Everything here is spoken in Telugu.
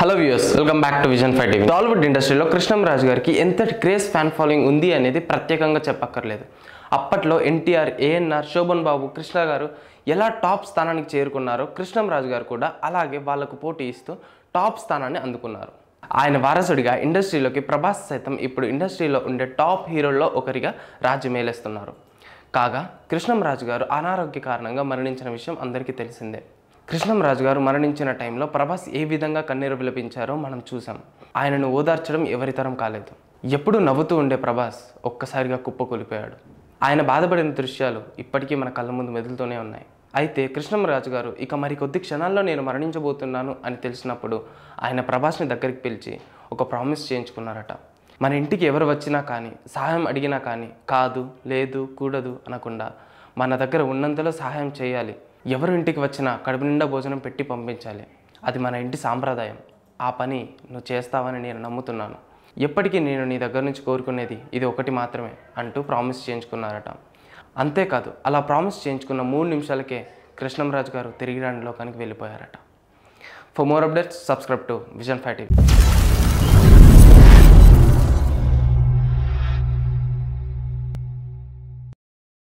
hello viewers welcome back to vision five TV Tollywood ఇండస్ట్రీలో కృష్ణంరాజు గారికి ఎంతటి క్రేజ్ ఫ్యాన్ ఫాలోయింగ్ ఉంది అనేది ప్రత్యేకంగా చెప్పక్కర్లేదు అప్పట్లో ఎన్టీఆర్ ఏఎన్ఆర్ శోభన్ బాబు కృష్ణ గారు ఎలా టాప్ స్థానానికి చేరుకున్నారో కృష్ణంరాజు గారు కూడా అలాగే వాళ్లకు పోటీ ఇస్తూ టాప్ స్థానాన్ని అందుకున్నారు ఆయన వారసుడిగా ఇండస్ట్రీలోకి ప్రభాస్ సైతం ఇప్పుడు ఇండస్ట్రీలో ఉండే టాప్ హీరోల్లో ఒకరిగా రాజ్యమేలేస్తున్నారు కాగా కృష్ణంరాజు గారు అనారోగ్య కారణంగా మరణించిన విషయం అందరికీ తెలిసిందే కృష్ణంరాజు గారు మరణించిన టైంలో ప్రభాస్ ఏ విధంగా కన్నీరు విలపించారో మనం చూసాం ఆయనను ఓదార్చడం ఎవరితరం కాలేదు ఎప్పుడు నవ్వుతూ ఉండే ప్రభాస్ ఒక్కసారిగా కుప్పకూలిపోయాడు ఆయన బాధపడిన దృశ్యాలు ఇప్పటికీ మన కళ్ళ ముందు మెదులుతూనే ఉన్నాయి అయితే కృష్ణంరాజు గారు ఇక మరి కొద్ది క్షణాల్లో నేను మరణించబోతున్నాను అని తెలిసినప్పుడు ఆయన ప్రభాస్ని దగ్గరికి పిలిచి ఒక ప్రామిస్ చేయించుకున్నారట మన ఇంటికి ఎవరు వచ్చినా కానీ సహాయం అడిగినా కానీ కాదు లేదు కూడదు అనకుండా మన దగ్గర ఉన్నంతలో సహాయం చేయాలి ఎవరు ఇంటికి వచ్చినా కడుపు నిండా భోజనం పెట్టి పంపించాలి అది మన ఇంటి సాంప్రదాయం ఆ పని నువ్వు చేస్తావని నేను నమ్ముతున్నాను ఎప్పటికీ నేను నీ దగ్గర నుంచి కోరుకునేది ఇది ఒకటి మాత్రమే అంటూ ప్రామిస్ చేయించుకున్నారట అంతేకాదు అలా ప్రామిస్ చేయించుకున్న మూడు నిమిషాలకే కృష్ణంరాజు గారు తిరిగి రాని లోకానికి వెళ్ళిపోయారట for more updates subscribe to vision five TV